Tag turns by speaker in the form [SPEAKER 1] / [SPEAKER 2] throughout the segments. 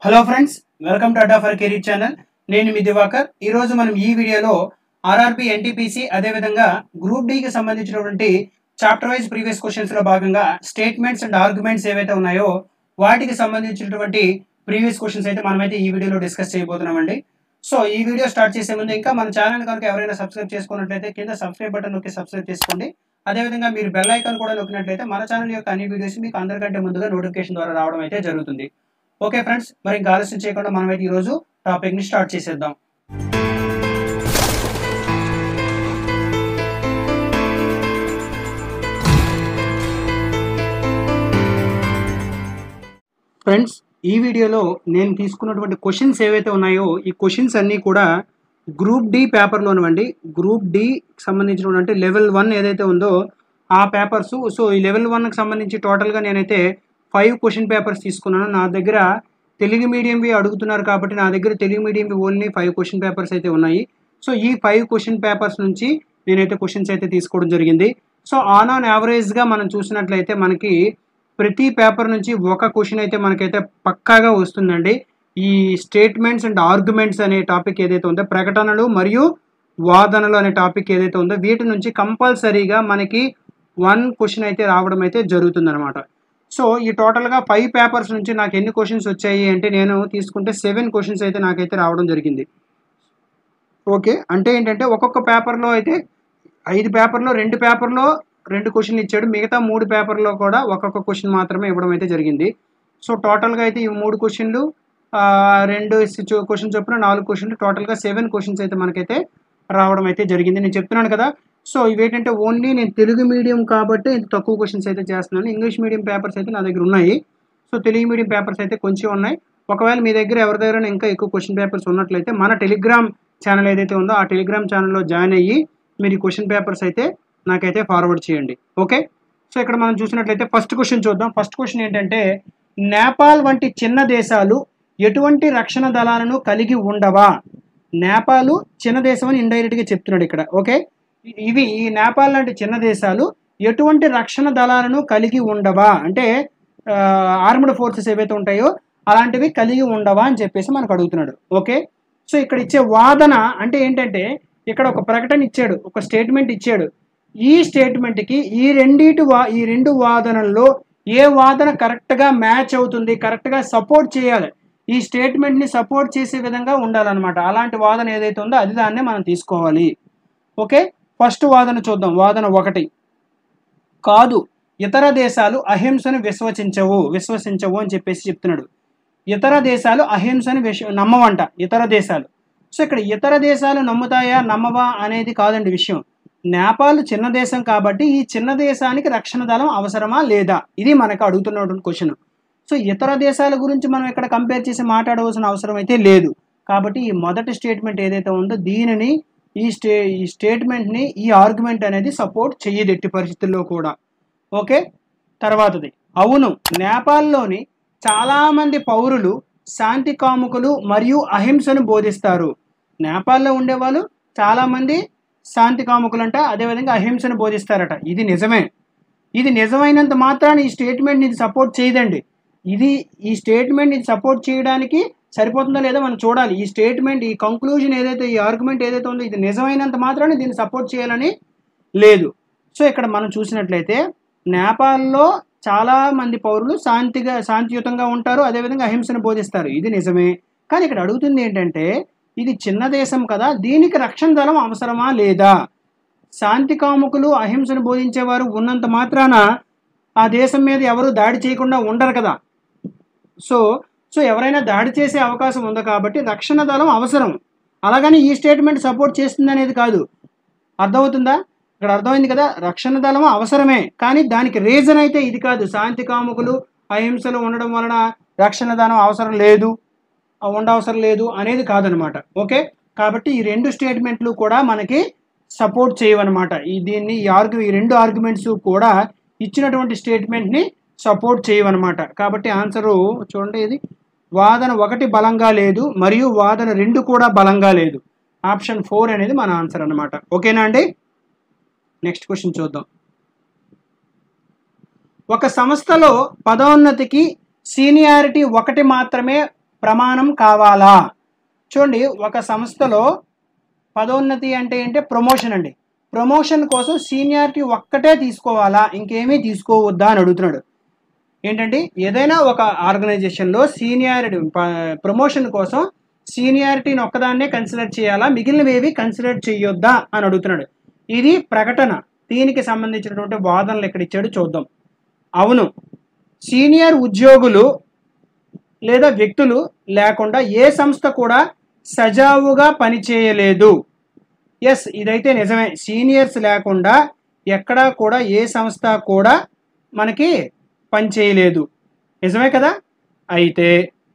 [SPEAKER 1] hello friends welcome to Adda for career channel నేను మీ దివాకర్ ఈ రోజు మనం ఈ వీడియోలో ఆర్ఆర్బి ఎన్టీపీసీ అదేవిధంగా గ్రూప్ కి సంబంధించినటువంటి చాప్టర్ వైజ్ ప్రీవియస్ క్వశ్చన్స్ లో భాగంగా స్టేట్మెంట్స్ అండ్ ఆర్గ్యుమెంట్స్ ఏవైతే ఉన్నాయో వాటికి సంబంధించినటువంటి ప్రీవియస్ క్వశ్చన్స్ అయితే మనమైతే ఈ వీడియోలో డిస్కస్ చేయబోతున్నామండి సో ఈ వీడియో స్టార్ట్ చేసే ముందు ఇంకా మన ఛానల్ కనుక ఎవరైనా సబ్స్క్రైబ్ చేసుకున్నట్లయితే కింద సబ్స్క్రైబ్ బటన్ నొక్కి సబ్స్క్రైబ్ చేసుకోండి అదేవిధంగా మీరు బెల్ ఐకాన్ కూడా నొక్కినట్లయితే మన ఛానల్ యొక్క అన్ని వీడియోస్ మీకు అందరికంటే ముందుగా నోటిఫికేషన్ ద్వారా రావడం అయితే జరుగుతుంది ఓకే ఫ్రెండ్స్ మరి ఇంకా ఆలస్యం చేయకుండా మనమైతే ఈరోజు టాపిక్ ని స్టార్ట్ చేసేద్దాం ఫ్రెండ్స్ ఈ వీడియోలో నేను తీసుకున్నటువంటి క్వశ్చన్స్ ఏవైతే ఉన్నాయో ఈ క్వశ్చన్స్ అన్నీ కూడా గ్రూప్ డి పేపర్లోనివ్వండి గ్రూప్ డి సంబంధించినటువంటి లెవెల్ వన్ ఏదైతే ఉందో ఆ పేపర్స్ సో ఈ లెవెల్ వన్కి సంబంధించి టోటల్గా నేనైతే ఫైవ్ క్వశ్చన్ పేపర్స్ తీసుకున్నాను నా దగ్గర తెలుగు మీడియంవి అడుగుతున్నారు కాబట్టి నా దగ్గర తెలుగు మీడియంవి ఓన్లీ ఫైవ్ క్వశ్చన్ పేపర్స్ అయితే ఉన్నాయి సో ఈ ఫైవ్ క్వశ్చన్ పేపర్స్ నుంచి నేనైతే క్వశ్చన్స్ అయితే తీసుకోవడం జరిగింది సో ఆన్ ఆన్ యావరేజ్గా మనం చూసినట్లయితే మనకి ప్రతి పేపర్ నుంచి ఒక క్వశ్చన్ అయితే మనకైతే పక్కాగా వస్తుందండి ఈ స్టేట్మెంట్స్ అండ్ ఆర్గ్యుమెంట్స్ అనే టాపిక్ ఏదైతే ఉందో ప్రకటనలు మరియు వాదనలు అనే టాపిక్ ఏదైతే ఉందో వీటి నుంచి కంపల్సరీగా మనకి వన్ క్వశ్చన్ అయితే రావడం అయితే జరుగుతుందన్నమాట సో ఈ టోటల్గా ఫైవ్ పేపర్స్ నుంచి నాకు ఎన్ని క్వశ్చన్స్ వచ్చాయి అంటే నేను తీసుకుంటే సెవెన్ క్వశ్చన్స్ అయితే నాకైతే రావడం జరిగింది ఓకే అంటే ఏంటంటే ఒక్కొక్క పేపర్లో అయితే ఐదు పేపర్లో రెండు పేపర్లో రెండు క్వశ్చన్లు ఇచ్చాడు మిగతా మూడు పేపర్లో కూడా ఒక్కొక్క క్వశ్చన్ మాత్రమే ఇవ్వడం అయితే జరిగింది సో టోటల్గా అయితే ఈ మూడు క్వశ్చన్లు ఆ, రెండు క్వశ్చన్ చొప్పున నాలుగు క్వశ్చన్లు టోటల్గా సెవెన్ క్వశ్చన్స్ అయితే మనకైతే రావడం అయితే జరిగింది నేను చెప్తున్నాను కదా సో ఇవేంటంటే ఓన్లీ నేను తెలుగు మీడియం కాబట్టి ఇంత తక్కువ క్వశ్చన్స్ అయితే చేస్తున్నాను ఇంగ్లీష్ మీడియం పేపర్స్ అయితే నా దగ్గర ఉన్నాయి సో తెలుగు మీడియం పేపర్స్ అయితే కొంచెం ఉన్నాయి ఒకవేళ మీ దగ్గర ఎవరి దగ్గర ఇంకా ఎక్కువ క్వశ్చన్ పేపర్స్ ఉన్నట్లయితే మన టెలిగ్రామ్ ఛానల్ ఏదైతే ఉందో ఆ టెలిగ్రామ్ ఛానల్లో జాయిన్ అయ్యి మీరు ఈ క్వశ్చన్ పేపర్స్ అయితే నాకైతే ఫార్వర్డ్ చేయండి ఓకే సో ఇక్కడ మనం చూసినట్లయితే ఫస్ట్ క్వశ్చన్ చూద్దాం ఫస్ట్ క్వశ్చన్ ఏంటంటే నేపాల్ వంటి చిన్న దేశాలు ఎటువంటి రక్షణ దళాలను కలిగి ఉండవా నేపాల్ చిన్న దేశం అని ఇండైరెక్ట్గా చెప్తున్నాడు ఇక్కడ ఓకే ఇవి ఈ నేపాల్ లాంటి చిన్న దేశాలు ఎటువంటి రక్షణ దళాలను కలిగి ఉండవా అంటే ఆర్మ్డ్ ఫోర్సెస్ ఏవైతే ఉంటాయో అలాంటివి కలిగి ఉండవా అని చెప్పేసి మనకు అడుగుతున్నాడు ఓకే సో ఇక్కడ ఇచ్చే వాదన అంటే ఏంటంటే ఇక్కడ ఒక ప్రకటన ఇచ్చాడు ఒక స్టేట్మెంట్ ఇచ్చాడు ఈ స్టేట్మెంట్కి ఈ రెండిటి వా ఈ రెండు వాదనల్లో ఏ వాదన కరెక్ట్గా మ్యాచ్ అవుతుంది కరెక్ట్గా సపోర్ట్ చేయాలి ఈ స్టేట్మెంట్ని సపోర్ట్ చేసే విధంగా ఉండాలన్నమాట అలాంటి వాదన ఏదైతే ఉందో అది దాన్నే మనం తీసుకోవాలి ఓకే ఫస్ట్ వాదన చూద్దాం వాదన ఒకటి కాదు ఇతర దేశాలు అహింసను విశ్వసించవు విశ్వసించవు అని చెప్పేసి చెప్తున్నాడు ఇతర దేశాలు అహింసను విశ్వ నమ్మవంట ఇతర దేశాలు సో ఇక్కడ ఇతర దేశాలు నమ్ముతాయా నమ్మవా అనేది కాదండి విషయం నేపాల్ చిన్న దేశం కాబట్టి ఈ చిన్న దేశానికి రక్షణ దళం అవసరమా లేదా ఇది మనకు అడుగుతున్నటువంటి క్వశ్చన్ సో ఇతర దేశాల గురించి మనం ఇక్కడ కంపేర్ చేసి మాట్లాడవలసిన అవసరం అయితే లేదు కాబట్టి ఈ మొదటి స్టేట్మెంట్ ఏదైతే ఉందో దీనిని ఈ స్టే ఈ స్టేట్మెంట్ని ఈ ఆర్గ్యుమెంట్ అనేది సపోర్ట్ చెయ్యదు ఎట్టి పరిస్థితుల్లో కూడా ఓకే తర్వాతది అవును నేపాల్లోని చాలామంది పౌరులు శాంతి కాముకులు మరియు అహింసను బోధిస్తారు నేపాల్లో ఉండేవాళ్ళు చాలామంది శాంతి కాముకులు అంట అదేవిధంగా అహింసను బోధిస్తారట ఇది నిజమే ఇది నిజమైనంత మాత్రాన్ని ఈ స్టేట్మెంట్ ఇది సపోర్ట్ చేయదండి ఇది ఈ స్టేట్మెంట్ ఇది సపోర్ట్ చేయడానికి సరిపోతుందో లేదో మనం చూడాలి ఈ స్టేట్మెంట్ ఈ కంక్లూజన్ ఏదైతే ఈ ఆర్గ్యుమెంట్ ఏదైతే ఉందో ఇది నిజమైనంత మాత్రాన్ని దీన్ని సపోర్ట్ చేయాలని లేదు సో ఇక్కడ మనం చూసినట్లయితే నేపాల్లో చాలా మంది పౌరులు శాంతిగా శాంతియుతంగా ఉంటారు అదేవిధంగా అహింసను బోధిస్తారు ఇది నిజమే కానీ ఇక్కడ అడుగుతుంది ఏంటంటే ఇది చిన్న దేశం కదా దీనికి రక్షణ దళం అవసరమా లేదా శాంతి కాముకులు అహింసను బోధించేవారు ఉన్నంత మాత్రాన ఆ దేశం మీద ఎవరు దాడి చేయకుండా ఉండరు కదా సో సో ఎవరైనా దాడి చేసే అవకాశం ఉంది కాబట్టి రక్షణ దళం అవసరం అలాగని ఈ స్టేట్మెంట్ సపోర్ట్ చేస్తుంది అనేది కాదు అర్థమవుతుందా ఇక్కడ అర్థమైంది కదా రక్షణ దళం అవసరమే కానీ దానికి రీజన్ అయితే ఇది కాదు శాంతి కాముకులు అహింసలు ఉండడం వలన రక్షణ దళం అవసరం లేదు ఆ ఉండవసరం లేదు అనేది కాదనమాట ఓకే కాబట్టి ఈ రెండు స్టేట్మెంట్లు కూడా మనకి సపోర్ట్ చేయవన్నమాట ఈ దీన్ని ఈ ఆర్గ్యూ ఈ రెండు ఆర్గ్యుమెంట్స్ కూడా ఇచ్చినటువంటి స్టేట్మెంట్ని సపోర్ట్ చేయవన్నమాట కాబట్టి ఆన్సరు చూడండి ఇది వాదన ఒకటి బలంగా లేదు మరియు వాదన రెండు కూడా బలంగా లేదు ఆప్షన్ ఫోర్ అనేది మన ఆన్సర్ అనమాట ఓకేనా అండి నెక్స్ట్ క్వశ్చన్ చూద్దాం ఒక సంస్థలో పదోన్నతికి సీనియారిటీ ఒకటి మాత్రమే ప్రమాణం కావాలా చూడండి ఒక సంస్థలో పదోన్నతి అంటే ఏంటి ప్రమోషన్ అండి ప్రమోషన్ కోసం సీనియారిటీ ఒక్కటే తీసుకోవాలా ఇంకేమీ తీసుకోవద్దా అని అడుగుతున్నాడు ఏంటంటే ఏదైనా ఒక ఆర్గనైజేషన్లో సీనియారిటీ ప్రమోషన్ కోసం సీనియారిటీని ఒక్కదాన్నే కన్సిడర్ చేయాలా మిగిలినవేవి కన్సిడర్ చేయొద్దా అని అడుగుతున్నాడు ఇది ప్రకటన దీనికి సంబంధించినటువంటి వాదనలు ఎక్కడ ఇచ్చాడు చూద్దాం అవును సీనియర్ ఉద్యోగులు లేదా వ్యక్తులు లేకుండా ఏ సంస్థ కూడా సజావుగా పనిచేయలేదు ఎస్ ఇదైతే నిజమే సీనియర్స్ లేకుండా ఎక్కడా కూడా ఏ సంస్థ కూడా మనకి పనిచేయలేదు నిజమే కదా అయితే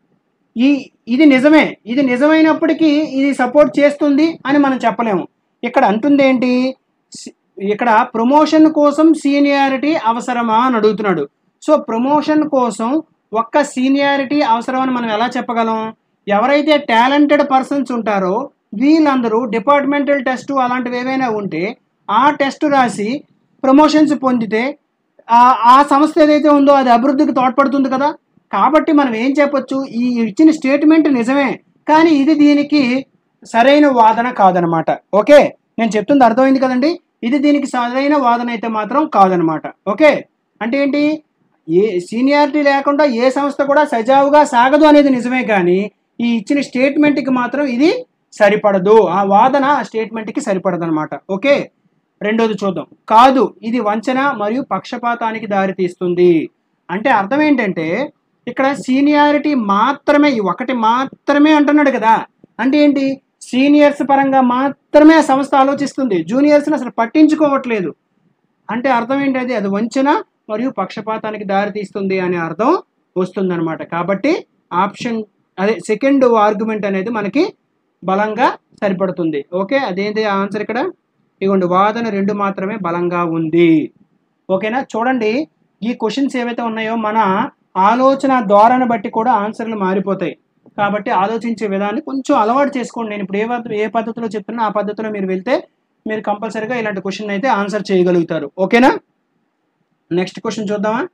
[SPEAKER 1] ఈ ఇది నిజమే ఇది నిజమైనప్పటికీ ఇది సపోర్ట్ చేస్తుంది అని మనం చెప్పలేము ఇక్కడ అంటుంది ఏంటి సి- ఇక్కడ ప్రమోషన్ కోసం సీనియారిటీ అవసరమా అని అడుగుతున్నాడు సో ప్రమోషన్ కోసం ఒక్క సీనియారిటీ అవసరం అని మనం ఎలా చెప్పగలం ఎవరైతే టాలెంటెడ్ పర్సన్స్ ఉంటారో వీళ్ళందరూ డిపార్ట్మెంటల్ టెస్ట్ అలాంటివి ఏవైనా ఉంటే ఆ టెస్ట్ రాసి ప్రమోషన్స్ పొందితే ఆ- ఆ సంస్థ ఏదైతే ఉందో అది అభివృద్ధికి తోడ్పడుతుంది కదా కాబట్టి మనం ఏం చెప్పొచ్చు ఈ ఇచ్చిన స్టేట్మెంట్ నిజమే కానీ ఇది దీనికి సరైన వాదన కాదనమాట ఓకే నేను చెప్తుంది అర్థమైంది కదండి ఇది దీనికి సరైన వాదన అయితే మాత్రం కాదనమాట ఓకే అంటే ఏంటి ఏ సీనియారిటీ లేకుండా ఏ సంస్థ కూడా సజావుగా సాగదు అనేది నిజమే కానీ ఈ ఇచ్చిన స్టేట్మెంట్కి మాత్రం ఇది సరిపడదు ఆ వాదన ఆ స్టేట్మెంట్కి సరిపడదు అనమాట ఓకే రెండోది చూద్దాం కాదు ఇది వంచన మరియు పక్షపాతానికి దారితీస్తుంది అంటే అర్థం ఏంటంటే ఇక్కడ సీనియారిటీ మాత్రమే ఈ ఒకటి మాత్రమే అంటున్నాడు కదా అంటే ఏంటి సీనియర్స్ పరంగా మాత్రమే ఆ సంస్థ ఆలోచిస్తుంది జూనియర్స్ని అసలు పట్టించుకోవట్లేదు అంటే అర్థం ఏంటది అది వంచన మరియు పక్షపాతానికి దారితీస్తుంది అనే అర్థం వస్తుందన్నమాట కాబట్టి ఆప్షన్ అదే సెకండ్ ఆర్గ్యుమెంట్ అనేది మనకి బలంగా సరిపడుతుంది ఓకే అదేంటి ఆన్సర్ ఇక్కడ ఇదిగోండి వాదన రెండు మాత్రమే బలంగా ఉంది ఓకేనా చూడండి ఈ క్వశ్చన్స్ ఏవైతే ఉన్నాయో మన ఆలోచన ధోరణి బట్టి కూడా ఆన్సర్లు మారిపోతాయి కాబట్టి ఆలోచించే విధాన్ని కొంచెం అలవాటు చేసుకోండి నేను ఇప్పుడు ఏ పద్ధ- ఏ పద్ధతిలో చెప్తున్నా ఆ పద్ధతిలో మీరు వెళ్తే మీరు కంపల్సరీగా ఇలాంటి క్వశ్చన్ అయితే ఆన్సర్ చేయగలుగుతారు ఓకేనా నెక్స్ట్ క్వశ్చన్ చూద్దామా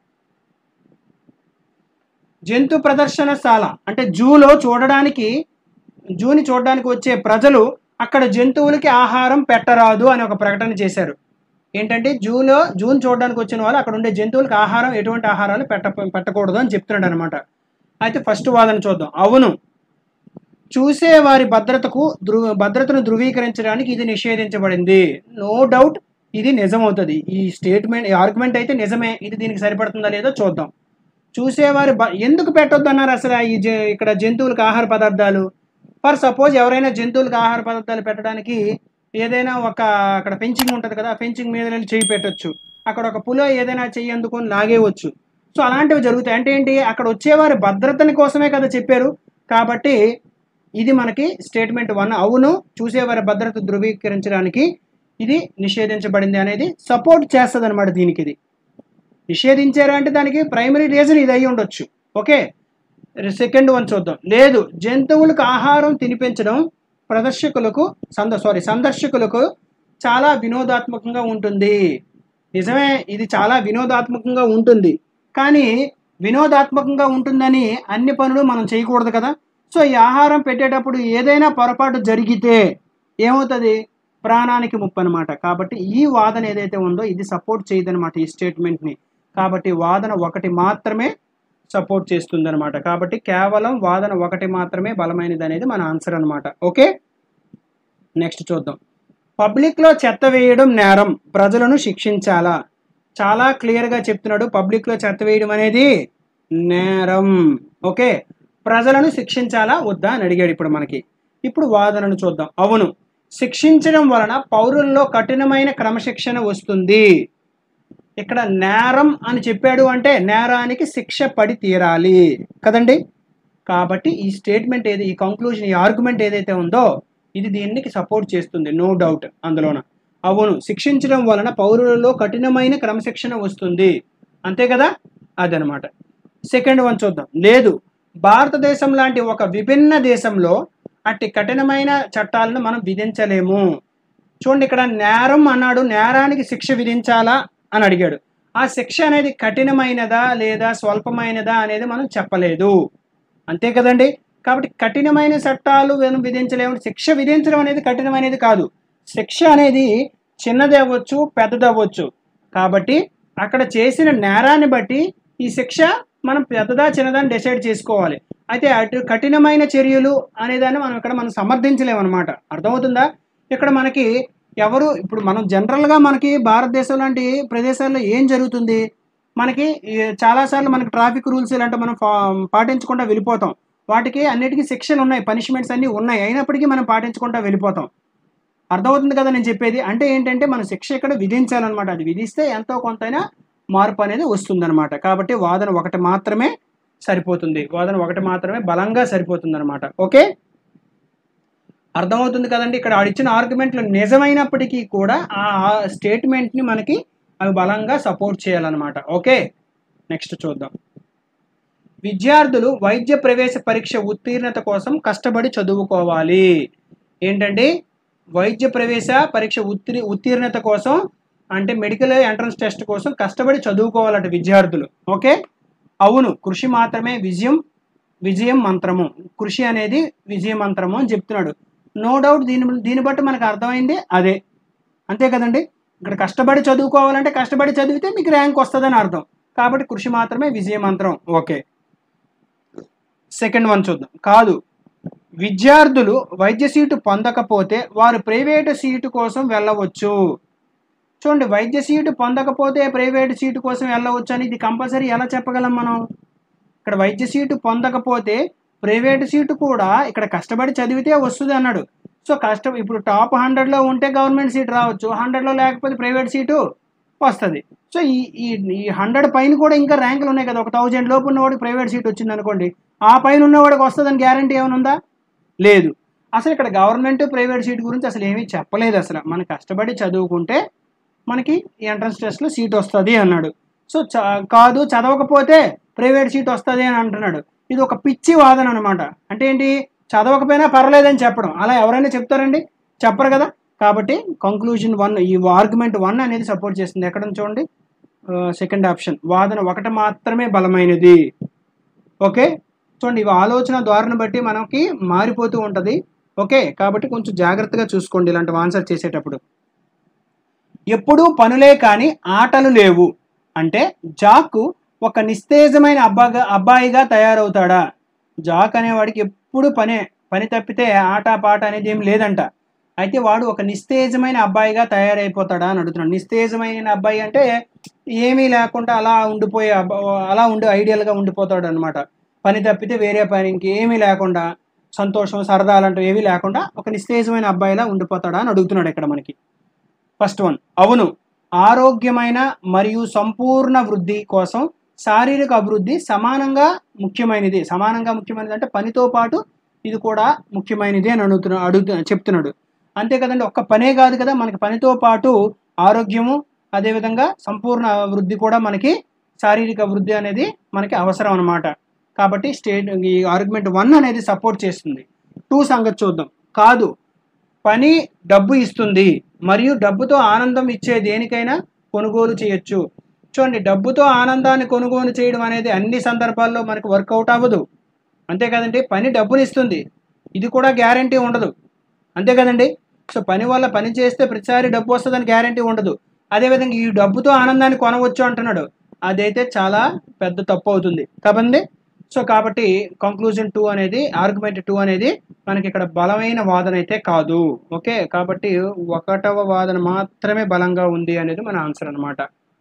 [SPEAKER 1] జంతు ప్రదర్శనశాల అంటే జూలో చూడడానికి జూని చూడడానికి వచ్చే ప్రజలు అక్కడ జంతువులకి ఆహారం పెట్టరాదు అని ఒక ప్రకటన చేశారు ఏంటంటే జూలో జూన్ చూడడానికి వచ్చిన వాళ్ళు అక్కడ ఉండే జంతువులకు ఆహారం ఎటువంటి ఆహారాలు పెట్ట పెట్టకూడదు అని చెప్తున్నాడు అనమాట అయితే ఫస్ట్ వాదన చూద్దాం అవును చూసే వారి భద్రతకు ధృ భద్రతను ధృవీకరించడానికి ఇది నిషేధించబడింది నో డౌట్ ఇది నిజమవుతుంది ఈ స్టేట్మెంట్ ఈ ఆర్గ్యుమెంట్ అయితే నిజమే ఇది దీనికి సరిపడుతుందా లేదో చూద్దాం చూసేవారు బ- ఎందుకు పెట్టొద్దు అన్నారు అసలు ఈ జ- ఇక్కడ జంతువులకు ఆహార పదార్థాలు ఫర్ సపోజ్ ఎవరైనా జంతువులకు ఆహార పదార్థాలు పెట్టడానికి ఏదైనా ఒక అక్కడ ఫెంచింగ్ ఉంటుంది కదా ఆ ఫెంచింగ్ మీద వెళ్ళి చేయి పెట్టొచ్చు అక్కడ ఒక పులో ఏదైనా చెయ్యి అందుకొని లాగేయవచ్చు సో అలాంటివి జరుగుతాయి అంటే ఏంటి అక్కడ వచ్చేవారి భద్రతని కోసమే కదా చెప్పారు కాబట్టి ఇది మనకి స్టేట్మెంట్ వన్ అవును చూసేవారి భద్రత ధృవీకరించడానికి ఇది నిషేధించబడింది అనేది సపోర్ట్ చేస్తుంది అనమాట దీనికి ఇది నిషేధించారా అంటే దానికి ప్రైమరీ రీజన్ ఇది అయి ఉండొచ్చు ఓకే సెకండ్ వన్ చూద్దాం లేదు జంతువులకు ఆహారం తినిపించడం ప్రదర్శకులకు సంద సారీ సందర్శకులకు చాలా వినోదాత్మకంగా ఉంటుంది నిజమే ఇది చాలా వినోదాత్మకంగా ఉంటుంది కానీ వినోదాత్మకంగా ఉంటుందని అన్ని పనులు మనం చేయకూడదు కదా సో ఈ ఆహారం పెట్టేటప్పుడు ఏదైనా పొరపాటు జరిగితే ఏమవుతుంది ప్రాణానికి ముప్పు అనమాట కాబట్టి ఈ వాదన ఏదైతే ఉందో ఇది సపోర్ట్ చేయదనమాట ఈ స్టేట్మెంట్ని కాబట్టి వాదన ఒకటి మాత్రమే సపోర్ట్ చేస్తుంది అనమాట కాబట్టి కేవలం వాదన ఒకటి మాత్రమే బలమైనది అనేది మన ఆన్సర్ అనమాట ఓకే నెక్స్ట్ చూద్దాం పబ్లిక్లో చెత్త వేయడం నేరం ప్రజలను శిక్షించాలా చాలా క్లియర్గా చెప్తున్నాడు పబ్లిక్లో చెత్త వేయడం అనేది నేరం ఓకే ప్రజలను శిక్షించాలా వద్దా అని అడిగాడు ఇప్పుడు మనకి ఇప్పుడు వాదనను చూద్దాం అవును శిక్షించడం వలన పౌరుల్లో కఠినమైన క్రమశిక్షణ వస్తుంది ఇక్కడ నేరం అని చెప్పాడు అంటే నేరానికి శిక్ష పడి తీరాలి కదండి కాబట్టి ఈ స్టేట్మెంట్ ఏది ఈ కంక్లూజన్ ఈ ఆర్గ్యుమెంట్ ఏదైతే ఉందో ఇది దీనికి సపోర్ట్ చేస్తుంది నో డౌట్ అందులోన అవును శిక్షించడం వలన పౌరులలో కఠినమైన క్రమశిక్షణ వస్తుంది అంతే కదా అదనమాట సెకండ్ వన్ చూద్దాం లేదు భారతదేశం లాంటి ఒక విభిన్న దేశంలో అట్టి కఠినమైన చట్టాలను మనం విధించలేము చూడండి ఇక్కడ నేరం అన్నాడు నేరానికి శిక్ష విధించాలా అని అడిగాడు ఆ శిక్ష అనేది కఠినమైనదా లేదా స్వల్పమైనదా అనేది మనం చెప్పలేదు అంతే కదండి కాబట్టి కఠినమైన చట్టాలు విన- విధించలేము శిక్ష విధించడం అనేది కఠినమైనది కాదు శిక్ష అనేది చిన్నది అవ్వచ్చు పెద్దది అవ్వచ్చు కాబట్టి అక్కడ చేసిన నేరాన్ని బట్టి ఈ శిక్ష మనం పెద్దదా చిన్నదా అని డిసైడ్ చేసుకోవాలి అయితే అటు కఠినమైన చర్యలు అనేదాన్ని మనం ఇక్కడ మనం సమర్థించలేము అనమాట అర్థమవుతుందా ఇక్కడ మనకి ఎవరు ఇప్పుడు మనం జనరల్గా మనకి భారతదేశం లాంటి ప్రదేశాల్లో ఏం జరుగుతుంది మనకి ఈ చాలాసార్లు మనకి ట్రాఫిక్ రూల్స్ ఇలాంటి మనం ఫా- పాటించకుండా వెళ్ళిపోతాం వాటికి అన్నిటికీ శిక్షలు ఉన్నాయి పనిష్మెంట్స్ అన్నీ ఉన్నాయి అయినప్పటికీ మనం పాటించకుండా వెళ్ళిపోతాం అర్థమవుతుంది కదా నేను చెప్పేది అంటే ఏంటంటే మన శిక్ష ఇక్కడ విధించాలన్నమాట అది విధిస్తే ఎంతో కొంతైనా మార్పు అనేది వస్తుందన్నమాట కాబట్టి వాదన ఒకటి మాత్రమే సరిపోతుంది వాదన ఒకటి మాత్రమే బలంగా సరిపోతుంది అనమాట ఓకే అర్థమవుతుంది కదండి ఇక్కడ ఆడిచ్చిన ఆర్గ్యుమెంట్లు నిజమైనప్పటికీ కూడా ఆ స్టేట్మెంట్ని మనకి అవి బలంగా సపోర్ట్ చేయాలన్నమాట ఓకే నెక్స్ట్ చూద్దాం విద్యార్థులు వైద్య ప్రవేశ పరీక్ష ఉత్తీర్ణత కోసం కష్టపడి చదువుకోవాలి ఏంటండి వైద్య ప్రవేశ పరీక్ష ఉత్తీ ఉత్తీర్ణత కోసం అంటే మెడికల్ ఎంట్రన్స్ టెస్ట్ కోసం కష్టపడి చదువుకోవాలట విద్యార్థులు ఓకే అవును కృషి మాత్రమే విజయం విజయం మంత్రము కృషి అనేది విజయ మంత్రము అని చెప్తున్నాడు నో డౌట్ దీని దీన్ని బట్టి మనకు అర్థమైంది అదే అంతే కదండి ఇక్కడ కష్టపడి చదువుకోవాలంటే కష్టపడి చదివితే మీకు ర్యాంక్ వస్తుందని అర్థం కాబట్టి కృషి మాత్రమే విజయ మంత్రం ఓకే సెకండ్ వన్ చూద్దాం కాదు విద్యార్థులు వైద్య సీటు పొందకపోతే వారు ప్రైవేటు సీటు కోసం వెళ్ళవచ్చు చూడండి వైద్య సీటు పొందకపోతే ప్రైవేట్ సీటు కోసం వెళ్ళవచ్చు అని ఇది కంపల్సరీ ఎలా చెప్పగలం మనం ఇక్కడ వైద్య సీటు పొందకపోతే ప్రైవేట్ సీటు కూడా ఇక్కడ కష్టపడి చదివితే వస్తుంది అన్నాడు సో కష్టం ఇప్పుడు టాప్ హండ్రెడ్లో ఉంటే గవర్నమెంట్ సీట్ రావచ్చు హండ్రెడ్లో లేకపోతే ప్రైవేట్ సీటు వస్తుంది సో ఈ ఈ ఈ హండ్రెడ్ పైన కూడా ఇంకా ర్యాంకులు ఉన్నాయి కదా ఒక థౌజండ్ లోపు ఉన్నవాడికి ప్రైవేట్ సీట్ వచ్చింది అనుకోండి ఆ పైన ఉన్నవాడికి వస్తుందని గ్యారంటీ ఏమైనా ఉందా లేదు అసలు ఇక్కడ గవర్నమెంట్ ప్రైవేట్ సీట్ గురించి అసలు ఏమీ చెప్పలేదు అసలు మనం కష్టపడి చదువుకుంటే మనకి ఎంట్రన్స్ టెస్ట్లో సీట్ వస్తుంది అన్నాడు సో చ కాదు చదవకపోతే ప్రైవేట్ సీట్ వస్తుంది అని అంటున్నాడు ఇది ఒక పిచ్చి వాదన అనమాట అంటే ఏంటి చదవకపోయినా పర్లేదని చెప్పడం అలా ఎవరైనా చెప్తారండి చెప్పరు కదా కాబట్టి కంక్లూజన్ వన్ ఈ ఆర్గ్యుమెంట్ వన్ అనేది సపోర్ట్ చేస్తుంది ఎక్కడ ఉంది చూడండి సెకండ్ ఆప్షన్ వాదన ఒకటి మాత్రమే బలమైనది ఓకే చూడండి ఇవి ఆలోచన ధోరణి బట్టి మనకి మారిపోతూ ఉంటుంది ఓకే కాబట్టి కొంచెం జాగ్రత్తగా చూసుకోండి ఇలాంటి ఆన్సర్ చేసేటప్పుడు ఎప్పుడూ పనులే కానీ ఆటలు లేవు అంటే జాక్ ఒక నిస్తేజమైన అబ్బాగా అబ్బాయిగా తయారవుతాడా జాక్ అనేవాడికి ఎప్పుడు పనే పని తప్పితే ఆట పాట అనేది ఏం లేదంట అయితే వాడు ఒక నిస్తేజమైన అబ్బాయిగా తయారైపోతాడా అని అడుగుతున్నాడు నిస్తేజమైన అబ్బాయి అంటే ఏమీ లేకుండా అలా ఉండిపోయే అబ్బా అలా ఉండి ఐడియల్గా ఉండిపోతాడు అనమాట పని తప్పితే వేరే పని ఇంకేమీ లేకుండా సంతోషం సరదాలు అంటూ ఏమీ లేకుండా ఒక నిస్తేజమైన అబ్బాయిలా ఉండిపోతాడా అని అడుగుతున్నాడు ఇక్కడ మనకి ఫస్ట్ వన్ అవును ఆరోగ్యమైన మరియు సంపూర్ణ వృద్ధి కోసం శారీరక అభివృద్ధి సమానంగా ముఖ్యమైనది సమానంగా ముఖ్యమైనది అంటే పనితో పాటు ఇది కూడా ముఖ్యమైనది అని అడుగుతున్నా అడుగుతు చెప్తున్నాడు అంతే కదండి ఒక్క పనే కాదు కదా మనకి పనితో పాటు ఆరోగ్యము అదేవిధంగా సంపూర్ణ వృద్ధి కూడా మనకి శారీరక వృద్ధి అనేది మనకి అవసరం అన్నమాట కాబట్టి స్టేట్ ఈ ఆర్గ్యుమెంట్ వన్ అనేది సపోర్ట్ చేస్తుంది టూ సంగతి చూద్దాం కాదు పని డబ్బు ఇస్తుంది మరియు డబ్బుతో ఆనందం ఇచ్చే దేనికైనా కొనుగోలు చేయొచ్చు చూడండి డబ్బుతో ఆనందాన్ని కొనుగోలు చేయడం అనేది అన్ని సందర్భాల్లో మనకు వర్కౌట్ అవ్వదు అంతే కదండి పని డబ్బుని ఇస్తుంది ఇది కూడా గ్యారంటీ ఉండదు అంతే కదండి సో పని వల్ల పని చేస్తే ప్రతిసారి డబ్బు వస్తుందని గ్యారంటీ ఉండదు అదేవిధంగా ఈ డబ్బుతో ఆనందాన్ని కొనవచ్చు అంటున్నాడు అదైతే చాలా పెద్ద తప్పు అవుతుంది కదండి సో కాబట్టి కంక్లూజన్ టూ అనేది ఆర్గ్యుమెంట్ టూ అనేది మనకి ఇక్కడ బలమైన వాదన అయితే కాదు ఓకే కాబట్టి ఒకటవ వాదన మాత్రమే బలంగా ఉంది అనేది మన ఆన్సర్ అనమాట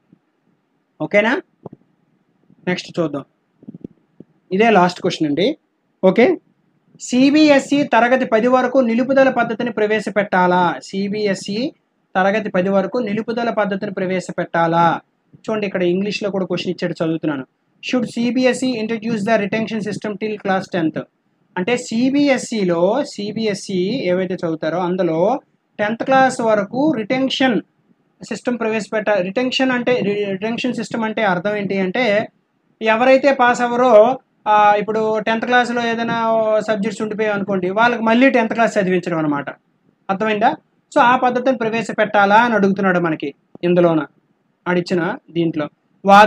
[SPEAKER 1] ఓకేనా నెక్స్ట్ చూద్దాం ఇదే లాస్ట్ క్వశ్చన్ అండి ఓకే సిబిఎస్ఈ తరగతి పది వరకు నిలుపుదల పద్ధతిని ప్రవేశపెట్టాలా సిబిఎస్ఈ తరగతి పది వరకు నిలుపుదల పద్ధతిని ప్రవేశపెట్టాలా చూడండి ఇక్కడ ఇంగ్లీష్లో కూడా క్వశ్చన్ ఇచ్చాడు చదువుతున్నాను should CBSE introduce the retention system till class tenth అంటే సిబిఎస్ఈలో సిబిఎస్ఈ ఏవైతే చదువుతారో అందులో టెన్త్ క్లాస్ వరకు రిటెన్షన్ సిస్టమ్ ప్రవేశపెట్ట రిటెన్షన్ అంటే రిటెన్షన్ సిస్టమ్ అంటే అర్థం ఏంటి అంటే ఎవరైతే పాస్ అవ్వరో ఆ, ఇప్పుడు టెన్త్ క్లాస్లో ఏదైనా సబ్జెక్ట్స్ ఉండిపోయాయి అనుకోండి వాళ్ళకి మళ్ళీ టెన్త్ క్లాస్ చదివించడం అనమాట అర్థమైందా సో ఆ పద్ధతిని ప్రవేశపెట్టాలా అని అడుగుతున్నాడు మనకి ఇందులోన ఆడిచ్చిన దీంట్లో వాదన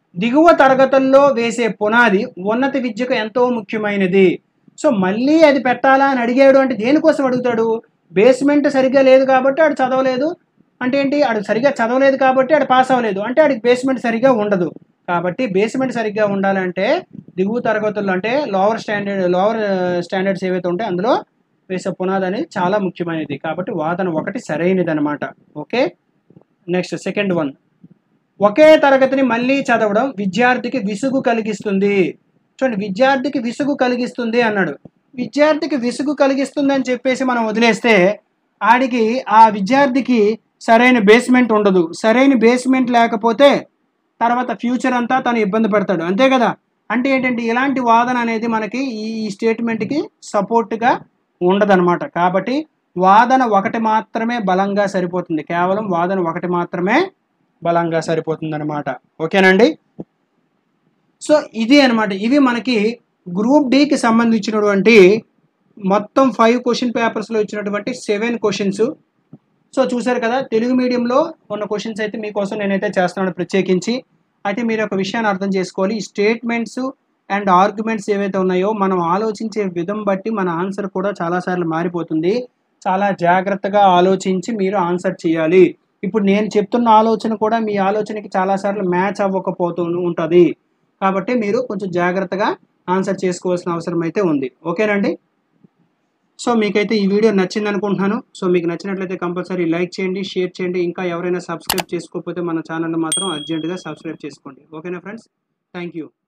[SPEAKER 1] దిగువ తరగతుల్లో వేసే పునాది ఉన్నత విద్యకు ఎంతో ముఖ్యమైనది సో మళ్ళీ అది పెట్టాలా అని అడిగాడు అంటే దేనికోసం అడుగుతాడు బేస్మెంట్ సరిగ్గా లేదు కాబట్టి ఆడు చదవలేదు అంటే ఏంటి ఆడు సరిగ్గా చదవలేదు కాబట్టి ఆడు పాస్ అవ్వలేదు అంటే ఆడికి బేస్మెంట్ సరిగ్గా ఉండదు కాబట్టి బేస్మెంట్ సరిగ్గా ఉండాలంటే దిగువ తరగతుల్లో అంటే లోవర్ స్టాండర్డ్ లోవర్ స్టాండర్డ్స్ ఏవైతే ఉంటాయో అందులో వేసే పునాది అనేది చాలా ముఖ్యమైనది కాబట్టి వాదన ఒకటి సరైనది అనమాట ఓకే నెక్స్ట్ సెకండ్ వన్ ఒకే తరగతిని మళ్ళీ చదవడం విద్యార్థికి విసుగు కలిగిస్తుంది చూడండి విద్యార్థికి విసుగు కలిగిస్తుంది అన్నాడు విద్యార్థికి విసుగు కలిగిస్తుంది అని చెప్పేసి మనం వదిలేస్తే ఆడికి ఆ విద్యార్థికి సరైన బేస్మెంట్ ఉండదు సరైన బేస్మెంట్ లేకపోతే తర్వాత ఫ్యూచర్ అంతా తను ఇబ్బంది పడతాడు అంతే కదా అంటే ఏంటంటే ఇలాంటి వాదన అనేది మనకి ఈ స్టేట్మెంట్కి సపోర్ట్గా ఉండదన్నమాట కాబట్టి వాదన ఒకటి మాత్రమే బలంగా సరిపోతుంది కేవలం వాదన ఒకటి మాత్రమే బలంగా సరిపోతుంది అనమాట ఓకేనండి సో ఇది అనమాట ఇవి మనకి గ్రూప్ డికి సంబంధించినటువంటి మొత్తం ఫైవ్ క్వశ్చన్ పేపర్స్లో ఇచ్చినటువంటి సెవెన్ క్వశ్చన్స్ సో చూసారు కదా తెలుగు మీడియంలో ఉన్న క్వశ్చన్స్ అయితే మీకోసం నేనైతే చేస్తున్నాను ప్రత్యేకించి అయితే మీరు ఒక విషయాన్ని అర్థం చేసుకోవాలి ఈ స్టేట్మెంట్స్ అండ్ ఆర్గ్యుమెంట్స్ ఏవైతే ఉన్నాయో మనం ఆలోచించే విధం బట్టి మన ఆన్సర్ కూడా చాలాసార్లు మారిపోతుంది చాలా జాగ్రత్తగా ఆలోచించి మీరు ఆన్సర్ చేయాలి ఇప్పుడు నేను చెప్తున్న ఆలోచన కూడా మీ ఆలోచనకి చాలాసార్లు మ్యాచ్ అవ్వకపోతూ ఉంటుంది కాబట్టి మీరు కొంచెం జాగ్రత్తగా ఆన్సర్ చేసుకోవాల్సిన అవసరం అయితే ఉంది ఓకేనండి సో మీకైతే ఈ వీడియో నచ్చింది అనుకుంటున్నాను సో మీకు నచ్చినట్లయితే కంపల్సరీ లైక్ చేయండి షేర్ చేయండి ఇంకా ఎవరైనా సబ్స్క్రైబ్ చేసుకోకపోతే మన ఛానల్ మాత్రం అర్జెంటుగా సబ్స్క్రైబ్ చేసుకోండి ఓకేనా ఫ్రెండ్స్ థ్యాంక్ యూ